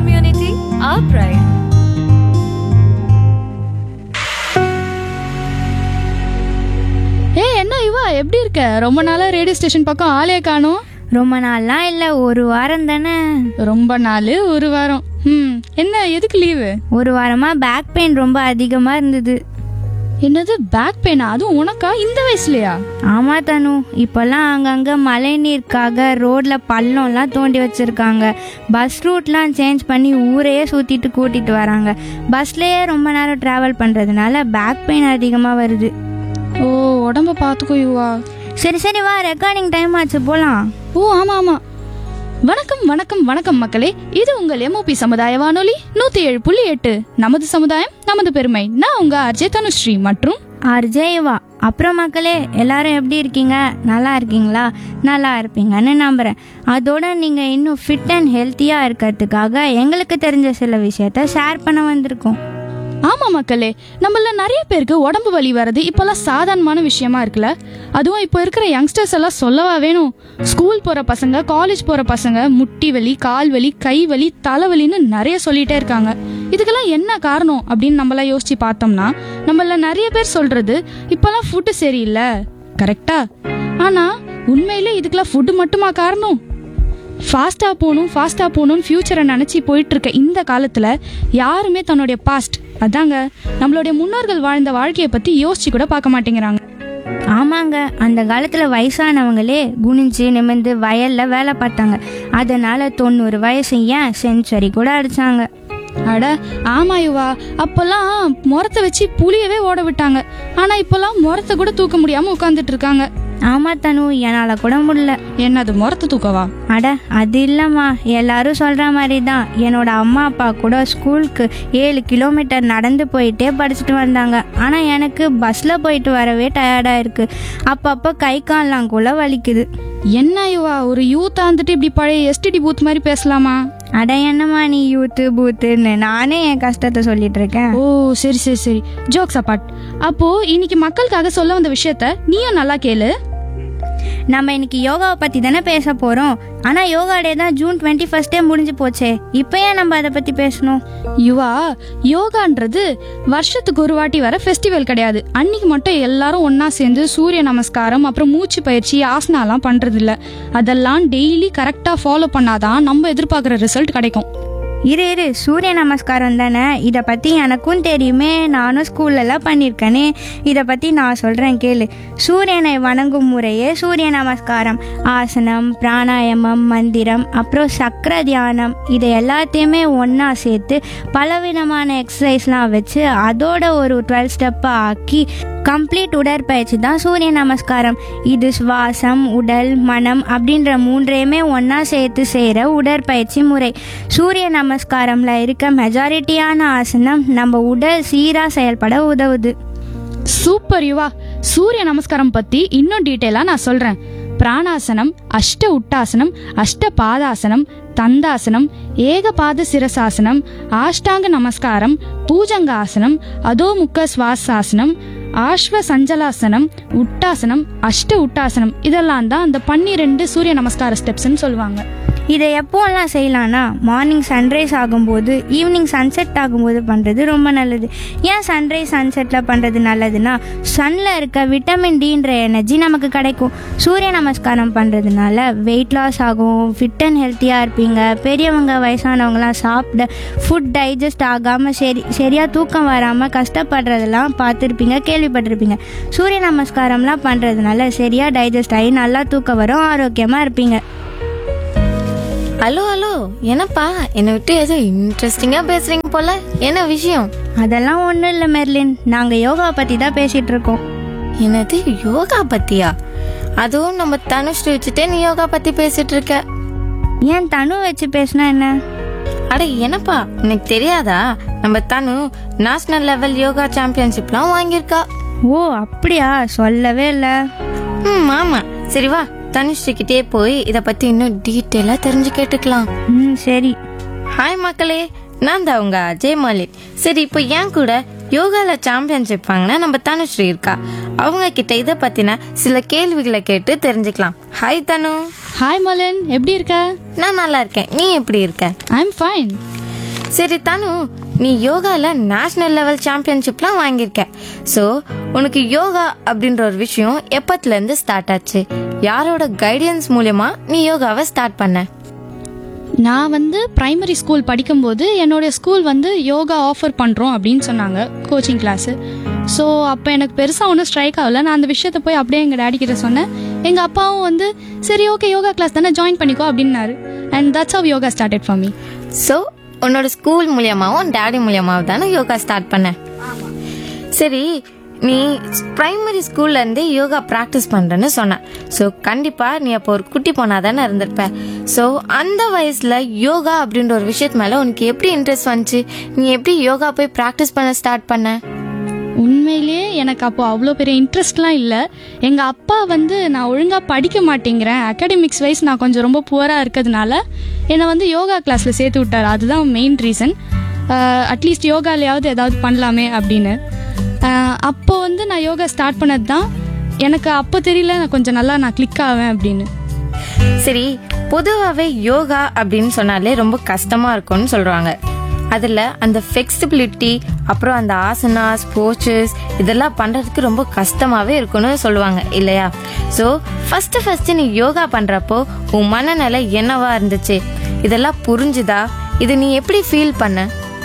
community, our pride. ஏய் என்ன இவா எப்படி இருக்க ரொம்ப நாளா ரேடியோ ஸ்டேஷன் பக்கம் ஆளே காணோம் ரொம்ப நாள்லாம் இல்லை ஒரு வாரம் தானே ரொம்ப நாள் ஒரு வாரம் ம் என்ன எதுக்கு லீவு ஒரு வாரமாக பேக் பெயின் ரொம்ப அதிகமாக இருந்தது என்னது பேக் பெயினா அதுவும் உனக்கா இந்த வயசுலயா ஆமாம் தனு இப்போல்லாம் அங்கங்கே மழை நீருக்காக ரோட்டில் பள்ளம்லாம் தோண்டி வச்சுருக்காங்க பஸ் ரூட்லாம் சேஞ்ச் பண்ணி ஊரையே சுற்றிட்டு கூட்டிகிட்டு வராங்க பஸ்லேயே ரொம்ப நேரம் ட்ராவல் பண்ணுறதுனால பேக் பெயின் அதிகமாக வருது ஓ உடம்ப பார்த்துக்கோ இவா சரி சரி வா ரெக்கார்டிங் டைம் ஆச்சு போகலாம் ஓ ஆமா ஆமா வணக்கம் வணக்கம் வணக்கம் மக்களே இது உங்கள் எம்ஓபி சமுதாய வானொலி நூத்தி ஏழு புள்ளி எட்டு நமது சமுதாயம் நமது பெருமை நான் உங்க அஜய் தனுஸ்ரீ மற்றும் அர்ஜேவா அப்புறம் மக்களே எல்லாரும் எப்படி இருக்கீங்க நல்லா இருக்கீங்களா நல்லா இருப்பீங்கன்னு நம்புகிறேன் அதோட நீங்கள் இன்னும் ஃபிட் அண்ட் ஹெல்த்தியாக இருக்கிறதுக்காக எங்களுக்கு தெரிஞ்ச சில விஷயத்த ஷேர் பண்ண வந்திருக்கோம் ஆமா மக்களே நம்மள நிறைய பேருக்கு உடம்பு வலி வர்றது இப்பெல்லாம் சாதாரணமான விஷயமா இருக்குல்ல அதுவும் இப்போ இருக்கிற யங்ஸ்டர்ஸ் எல்லாம் சொல்லவா வேணும் ஸ்கூல் போற பசங்க காலேஜ் போற பசங்க முட்டி வலி கால் வலி கை வலி தலைவலின்னு நிறைய சொல்லிட்டே இருக்காங்க இதுக்கெல்லாம் என்ன காரணம் அப்படின்னு நம்மளாம் யோசிச்சு பார்த்தோம்னா நம்மள நிறைய பேர் சொல்றது இப்பெல்லாம் ஃபுட்டு சரியில்லை கரெக்டா ஆனா உண்மையிலே இதுக்கெல்லாம் ஃபுட்டு மட்டுமா காரணம் ஃபாஸ்ட்டாக போகணும் ஃபாஸ்ட்டாக போகணும்னு ஃப்யூச்சரை நினச்சி போயிட்டு இருக்க இந்த காலத்தில் யாருமே தன்னுடைய பாஸ்ட் அதாங்க நம்மளுடைய முன்னோர்கள் வாழ்ந்த வாழ்க்கையை பற்றி யோசிச்சு கூட பார்க்க மாட்டேங்கிறாங்க ஆமாங்க அந்த காலத்தில் வயசானவங்களே குனிஞ்சு நிமிர்ந்து வயலில் வேலை பார்த்தாங்க அதனால தொண்ணூறு வயசு ஏன் செஞ்சுரி கூட அடிச்சாங்க அட ஆமா யுவா அப்போல்லாம் முறத்தை வச்சு புளியவே ஓட விட்டாங்க ஆனால் இப்போல்லாம் முறத்தை கூட தூக்க முடியாமல் உட்காந்துட்டு இருக்காங்க ஆமா தனு என்னால் கூட முடியல என்னது முறத்தை தூக்கவா அட அது இல்லைம்மா எல்லாரும் சொல்கிற மாதிரி தான் என்னோட அம்மா அப்பா கூட ஸ்கூலுக்கு ஏழு கிலோமீட்டர் நடந்து போயிட்டே படிச்சுட்டு வந்தாங்க ஆனால் எனக்கு பஸ்ஸில் போயிட்டு வரவே டயர்டாக இருக்குது அப்பப்போ கை கால்லாம் கூட வலிக்குது என்ன யுவா ஒரு யூத்தா வந்துட்டு இப்படி பழைய எஸ்டிடி பூத் மாதிரி பேசலாமா அட என்னம்மா நீ யூத்து பூத்துன்னு நானே என் கஷ்டத்தை சொல்லிட்டு இருக்கேன் ஓ சரி சரி சரி ஜோக்ஸ் அப்பார்ட் அப்போ இன்னைக்கு மக்களுக்காக சொல்ல வந்த விஷயத்த நீயும் நல்லா கேளு நம்ம இன்னைக்கு யோகாவை பற்றி தானே பேச போகிறோம் ஆனால் யோகா டே தான் ஜூன் டுவெண்ட்டி ஃபஸ்ட்டே முடிஞ்சு போச்சே இப்போ ஏன் நம்ம அதை பற்றி பேசணும் யுவா யோகான்றது வருஷத்துக்கு ஒரு வாட்டி வர ஃபெஸ்டிவல் கிடையாது அன்னைக்கு மட்டும் எல்லாரும் ஒண்ணா சேர்ந்து சூரிய நமஸ்காரம் அப்புறம் மூச்சு பயிற்சி ஆசனாலாம் பண்றது இல்ல அதெல்லாம் டெய்லி கரெக்டா ஃபாலோ பண்ணாதான் நம்ம எதிர்பார்க்குற ரிசல்ட் கிடைக்கும் இரு இரு சூரிய நமஸ்காரம் தானே இதை பற்றி எனக்கும் தெரியுமே நானும் ஸ்கூல்லலாம் பண்ணியிருக்கேனே இதை பற்றி நான் சொல்கிறேன் கேளு சூரியனை வணங்கும் முறையே சூரிய நமஸ்காரம் ஆசனம் பிராணாயாமம் மந்திரம் அப்புறம் சக்கர தியானம் இதை எல்லாத்தையுமே ஒன்றா சேர்த்து பலவிதமான எக்ஸசைஸ்லாம் வச்சு அதோட ஒரு டுவெல் ஸ்டெப்பை ஆக்கி கம்ப்ளீட் உடற்பயிற்சி தான் சூரிய நமஸ்காரம் இது சுவாசம் உடல் மனம் அப்படின்ற மூன்றையுமே ஒன்றா சேர்த்து செய்கிற உடற்பயிற்சி முறை சூரிய நமஸ்காரம்ல இருக்க மெஜாரிட்டியான ஆசனம் நம்ம உடல் சீராக செயல்பட உதவுது சூப்பர் யுவா சூரிய நமஸ்காரம் பத்தி இன்னும் டீட்டெயிலா நான் சொல்றேன் பிராணாசனம் அஷ்ட உட்டாசனம் அஷ்ட பாதாசனம் தந்தாசனம் ஏகபாத சிரசாசனம் ஆஷ்டாங்க நமஸ்காரம் பூஜங்காசனம் அதோமுக்க சுவாசாசனம் ஆஸ்வ சஞ்சலாசனம் உட்டாசனம் அஷ்ட உட்டாசனம் இதெல்லாம் தான் அந்த பன்னிரெண்டு சூரிய நமஸ்கார ஸ்டெப்ஸ்ன்னு சொல்லுவாங்க இதை எப்போல்லாம் செய்யலாம்னா மார்னிங் சன்ரைஸ் ஆகும்போது ஈவினிங் சன்செட் ஆகும்போது பண்ணுறது ரொம்ப நல்லது ஏன் சன்ரைஸ் சன்செட்டில் பண்ணுறது நல்லதுன்னா சன்னில் இருக்க விட்டமின் டின்ற எனர்ஜி நமக்கு கிடைக்கும் சூரிய நமஸ்காரம் பண்ணுறதுனால வெயிட் லாஸ் ஆகும் ஃபிட் அண்ட் ஹெல்த்தியாக இருப்பீங்க பெரியவங்க வயசானவங்களாம் சாப்பிட ஃபுட் டைஜஸ்ட் ஆகாமல் சரி சரியாக தூக்கம் வராமல் கஷ்டப்படுறதெல்லாம் பார்த்துருப்பீங்க கேள்விப்பட்டிருப்பீங்க சூரிய நமஸ்காரம்லாம் பண்ணுறதுனால சரியாக டைஜஸ்ட் ஆகி நல்லா தூக்கம் வரும் ஆரோக்கியமாக இருப்பீங்க ஹலோ ஹலோ என்னப்பா என்னை விட்டு ஏதோ இன்ட்ரெஸ்டிங்காக பேசுறீங்க போல என்ன விஷயம் அதெல்லாம் ஒன்றும் இல்லை மெர்லின் நாங்கள் யோகா பற்றி தான் பேசிகிட்டு இருக்கோம் என்னது யோகா பத்தியா அதுவும் நம்ம தனுஷ்டி வச்சுட்டே நீ யோகா பத்தி பேசிட்டு இருக்க ஏன் தனு வச்சு பேசினா என்ன அட என்னப்பா உனக்கு தெரியாதா நம்ம தனு நேஷனல் லெவல் யோகா சாம்பியன்ஷிப்லாம் வாங்கியிருக்கா ஓ அப்படியா சொல்லவே இல்லை ம் ஆமா சரி வா தனுஷ்டி கிட்டே போய் இத பத்தி இன்னும் டீட்டெயிலா தெரிஞ்சு கேட்டுக்கலாம் ம் சரி ஹாய் மக்களே நான் தான் உங்க அஜய் மாலிக் சரி இப்போ ஏன் கூட யோகால சாம்பியன்ஷிப் வாங்கினா நம்ம தனுஸ்ரீ இருக்கா அவங்க கிட்ட இதை பத்தின சில கேள்விகளை கேட்டு தெரிஞ்சுக்கலாம் ஹாய் தனு ஹாய் மலன் எப்படி இருக்க நான் நல்லா இருக்கேன் நீ எப்படி இருக்க ஐ எம் ஃபைன் சரி தனு நீ யோகால நேஷனல் லெவல் சாம்பியன்ஷிப்லாம் வாங்கியிருக்க ஸோ உனக்கு யோகா அப்படின்ற ஒரு விஷயம் எப்பத்துல இருந்து ஸ்டார்ட் ஆச்சு யாரோட கைடன்ஸ் மூலயமா நீ யோகாவை ஸ்டார்ட் பண்ண நான் வந்து பிரைமரி ஸ்கூல் படிக்கும்போது என்னுடைய ஸ்கூல் வந்து யோகா ஆஃபர் பண்ணுறோம் அப்படின்னு சொன்னாங்க கோச்சிங் கிளாஸு ஸோ அப்போ எனக்கு பெருசாக ஒன்றும் ஸ்ட்ரைக் ஆகல நான் அந்த விஷயத்த போய் அப்படியே எங்கள் டேடி கிட்ட சொன்னேன் எங்கள் அப்பாவும் வந்து சரி ஓகே யோகா கிளாஸ் தானே ஜாயின் பண்ணிக்கோ அப்படின்னாரு and that's how yoga started for me so உன்னோட ஸ்கூல் மூலியமாவும் டேடி மூலியமாவும் தானே யோகா ஸ்டார்ட் பண்ண சரி நீ பிரைமரி ஸ்கூல்ல இருந்தே யோகா ப்ராக்டிஸ் பண்றேன்னு சொன்ன ஸோ கண்டிப்பா நீ அப்போ ஒரு குட்டி பொண்ணா தானே இருந்திருப்ப ஸோ அந்த வயசுல யோகா அப்படின்ற ஒரு விஷயத்து மேல உனக்கு எப்படி இன்ட்ரெஸ்ட் வந்துச்சு நீ எப்படி யோகா போய் ப்ராக்டிஸ் பண்ண ஸ்டார்ட் பண்ண உண்மையிலேயே எனக்கு அப்போ அவ்வளோ பெரிய இன்ட்ரெஸ்ட்லாம் இல்லை எங்கள் அப்பா வந்து நான் ஒழுங்காக படிக்க மாட்டேங்கிறேன் அகாடமிக்ஸ் வைஸ் நான் கொஞ்சம் ரொம்ப புவராக இருக்கிறதுனால என்னை வந்து யோகா கிளாஸில் சேர்த்து விட்டார் அதுதான் மெயின் ரீசன் அட்லீஸ்ட் யோகாலையாவது ஏதாவது பண்ணலாமே அப்படின்னு அஹ், அப்போ வந்து நான் யோகா ஸ்டார்ட் பண்ணது தான் எனக்கு அப்போ தெரியல நான் கொஞ்சம் நல்லா நான் கிளிக் ஆவேன் அப்படின்னு சரி பொதுவாகவே யோகா அப்படின்னு சொன்னாலே ரொம்ப கஷ்டமா இருக்கும்னு சொல்றாங்க அதில் அந்த ஃப்ளெக்சிபிலிட்டி அப்புறம் அந்த ஆசனாஸ் போச்சஸ் இதெல்லாம் பண்ணுறதுக்கு ரொம்ப கஷ்டமாகவே இருக்கும்னு சொல்லுவாங்க இல்லையா ஸோ ஃபஸ்ட்டு ஃபஸ்ட்டு நீ யோகா பண்ணுறப்போ உன் மனநிலை என்னவா இருந்துச்சு இதெல்லாம் புரிஞ்சுதா இது நீ எப்படி ஃபீல் பண்ண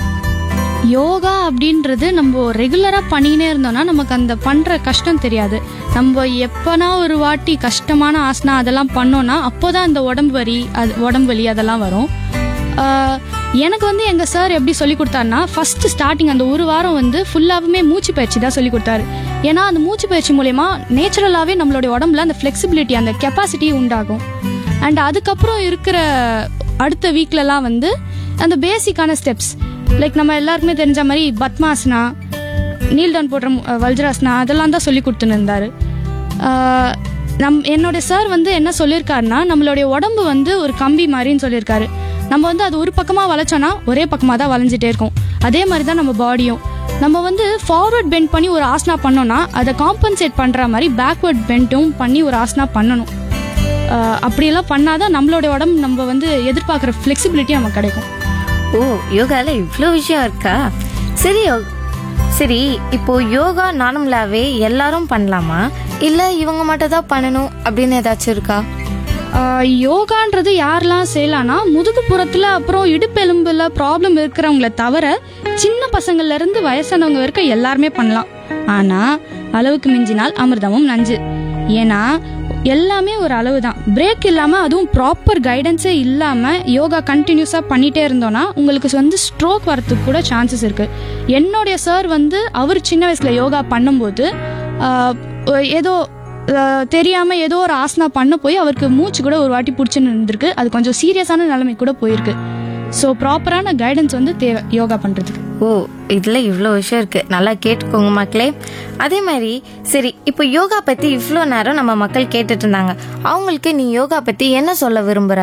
யோகா அப்படின்றது நம்ம ரெகுலராக பண்ணினே இருந்தோம்னா நமக்கு அந்த பண்ணுற கஷ்டம் தெரியாது நம்ம எப்போனா ஒரு வாட்டி கஷ்டமான ஆசனா அதெல்லாம் பண்ணோம்னா அப்போ தான் அந்த உடம்பு வலி அது உடம்பு வலி அதெல்லாம் வரும் ஆஹ், எனக்கு வந்து எங்கள் சார் எப்படி சொல்லி கொடுத்தாருன்னா ஃபஸ்ட்டு ஸ்டார்டிங் அந்த ஒரு வாரம் வந்து ஃபுல்லாகவுமே மூச்சு பயிற்சி தான் சொல்லி கொடுத்தாரு ஏன்னா அந்த மூச்சு பயிற்சி மூலயமா நேச்சுரலாகவே நம்மளுடைய உடம்புல அந்த ஃப்ளெக்சிபிலிட்டி அந்த கெப்பாசிட்டி உண்டாகும் அண்ட் அதுக்கப்புறம் இருக்கிற அடுத்த வீக்லலாம் வந்து அந்த பேசிக்கான ஸ்டெப்ஸ் லைக் நம்ம எல்லாருக்குமே தெரிஞ்ச மாதிரி பத்மாசனா நீல் டவுன் போடுற மு- அஹ் வல்ஜராசனா அதெல்லாம் தான் சொல்லி கொடுத்துன்னு இருந்தாரு ஆஹ் நம் என்னோட சார் வந்து என்ன சொல்லியிருக்காருன்னா நம்மளுடைய உடம்பு வந்து ஒரு கம்பி மாதிரின்னு சொல்லியிருக்காரு நம்ம வந்து அது ஒரு பக்கமாக வளைச்சோன்னா ஒரே பக்கமாக தான் வளைஞ்சிட்டே இருக்கும் அதே மாதிரி தான் நம்ம பாடியும் நம்ம வந்து ஃபார்வர்ட் பெண்ட் பண்ணி ஒரு ஆசனா பண்ணோம்னா அதை காம்பன்சேட் பண்ணுற மாதிரி பேக்வர்ட் பெண்டும் பண்ணி ஒரு ஆசனா பண்ணணும் ஆஹ் அப்படியெல்லாம் பண்ணாதான் நம்மளோட உடம்பு நம்ம வந்து எதிர்பார்க்குற ஃப்ளெக்சிபிலிட்டி நமக்கு கிடைக்கும் ஓ யோகால இவ்வளோ விஷயம் இருக்கா சரி யோ- சரி இப்போ யோகா நார்மலாவே எல்லாரும் பண்ணலாமா இல்ல இவங்க மட்டும் தான் பண்ணணும் அப்படின்னு ஏதாச்சும் இருக்கா ஆஹ் யோகான்றது யாரெல்லாம் செய்யலாம்னா முதுகு புறத்துல அப்புறம் இடுப்பெலும்புல ப்ராப்ளம் இருக்கிறவங்கள தவிர சின்ன பசங்கள்ல இருந்து வயசானவங்க வரைக்கும் எல்லாருமே பண்ணலாம் ஆனா அளவுக்கு மிஞ்சினால் அமிர்தமும் நஞ்சு ஏன்னா எல்லாமே ஒரு அளவு தான் பிரேக் இல்லாம அதுவும் ப்ராப்பர் கைடன்ஸே இல்லாம யோகா கண்டினியூஸா பண்ணிட்டே இருந்தோம்னா உங்களுக்கு வந்து ஸ்ட்ரோக் வரதுக்கு கூட சான்சஸ் இருக்கு என்னுடைய சார் வந்து அவர் சின்ன வயசுல யோகா பண்ணும்போது ஆஹ் ஏதோ அஹ் தெரியாம ஏதோ ஒரு ஆசனா பண்ண போய் அவருக்கு மூச்சு கூட ஒரு வாட்டி பிடிச்சுன்னு இருந்திருக்கு அது கொஞ்சம் சீரியஸான நிலைமை கூட போயிருக்கு ஸோ ப்ராப்பரான கைடன்ஸ் வந்து தேவை யோகா பண்றதுக்கு ஓ இதுல இவ்வளோ விஷயம் இருக்கு நல்லா கேட்டுக்கோங்க மக்களே அதே மாதிரி சரி இப்போ யோகா பத்தி இவ்வளோ நேரம் நம்ம மக்கள் கேட்டுட்டு இருந்தாங்க அவங்களுக்கு நீ யோகா பத்தி என்ன சொல்ல விரும்புற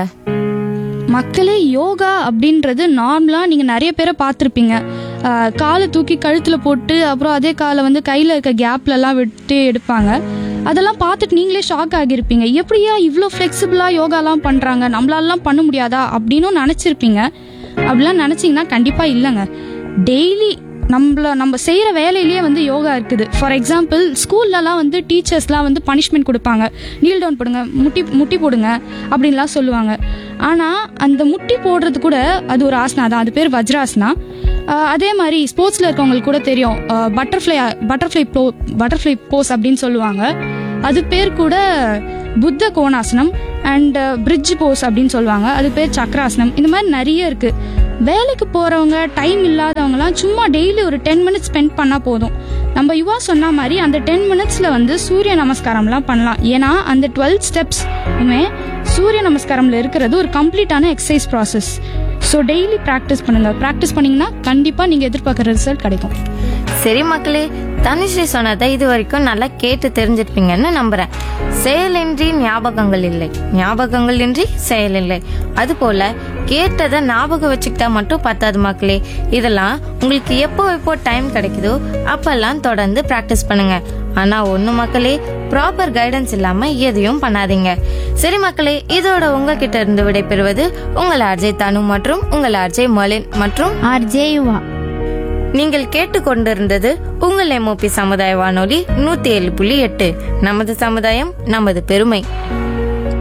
மக்களே யோகா அப்படின்றது நார்மலாக நீங்கள் நிறைய பேரை பார்த்துருப்பீங்க காலை தூக்கி கழுத்தில் போட்டு அப்புறம் அதே காலை வந்து கையில் இருக்க கேப்லலாம் விட்டு எடுப்பாங்க அதெல்லாம் பார்த்துட்டு நீங்களே ஷாக் ஆகியிருப்பீங்க எப்படியா இவ்வளோ ஃப்ளெக்சிபிளாக யோகாலாம் பண்ணுறாங்க நம்மளாலாம் பண்ண முடியாதா அப்படின்னும் நினச்சிருப்பீங்க அப்படிலாம் நினச்சிங்கன்னா கண்டிப்பாக இல்லைங்க டெய்லி நம்மள நம்ம செய்கிற வேலையிலேயே வந்து யோகா இருக்குது ஃபார் எக்ஸாம்பிள் ஸ்கூல்லலாம் வந்து டீச்சர்ஸ்லாம் வந்து பனிஷ்மெண்ட் கொடுப்பாங்க நீல் டவுன் போடுங்க முட்டி முட்டி போடுங்க அப்படின்லாம் சொல்லுவாங்க ஆனால் அந்த முட்டி போடுறது கூட அது ஒரு ஆசனா தான் அது பேர் வஜ்ராசனா ஆஹ் அதே மாதிரி ஸ்போர்ட்ஸில் இருக்கவங்களுக்கு கூட தெரியும் butterfly butterfly blow butterfly pose அப்படின்னு சொல்லுவாங்க அது பேர் கூட புத்த கோணாசனம் அண்ட் பிரிட்ஜ் போஸ் அப்படின்னு சொல்லுவாங்க அது பேர் சக்கராசனம் இந்த மாதிரி நிறைய இருக்கு வேலைக்கு போறவங்க டைம் இல்லாதவங்கலாம் சும்மா டெய்லி ஒரு டென் மினிட்ஸ் ஸ்பெண்ட் பண்ணா போதும் நம்ம யுவா சொன்ன மாதிரி அந்த டென் மினிட்ஸ்ல வந்து சூரிய நமஸ்காரம்லாம் பண்ணலாம் ஏன்னா அந்த டுவெல் ஸ்டெப்ஸ்மே சூரிய நமஸ்காரம்ல இருக்கிறது ஒரு கம்ப்ளீட்டான exercise process so daily practice பண்ணுங்க ப்ராக்டிஸ் பண்ணீங்கன்னா கண்டிப்பா நீங்க எதிர்பார்க்குற ரிசல்ட் கிடைக்கும் சரி மக்களே தனுஸ்ரீ சொன்னதை இது வரைக்கும் நல்லா கேட்டு தெரிஞ்சிருப்பீங்கன்னு நம்புறேன் செயலின்றி ஞாபகங்கள் இல்லை ஞாபகங்கள் இன்றி செயல் இல்லை அதுபோல கேட்டதை ஞாபகம் வச்சுக்கிட்டா மட்டும் பத்தாது மக்களே இதெல்லாம் உங்களுக்கு எப்போ எப்போ டைம் கிடைக்குதோ அப்பெல்லாம் தொடர்ந்து ப்ராக்டிஸ் பண்ணுங்க ஆனா ஒண்ணு மக்களே ப்ராப்பர் கைடன்ஸ் இல்லாம எதையும் பண்ணாதீங்க சரி மக்களே இதோட உங்ககிட்ட இருந்து விடைபெறுவது உங்கள் அர்ஜய் தனு மற்றும் உங்கள் அர்ஜய் மலின் மற்றும் ஆர்ஜே யுவா நீங்கள் கேட்டுக்கொண்டிருந்தது உங்கள் எம்ஓபி சமுதாய வானொலி நூத்தி ஏழு புள்ளி எட்டு நமது சமுதாயம் நமது பெருமை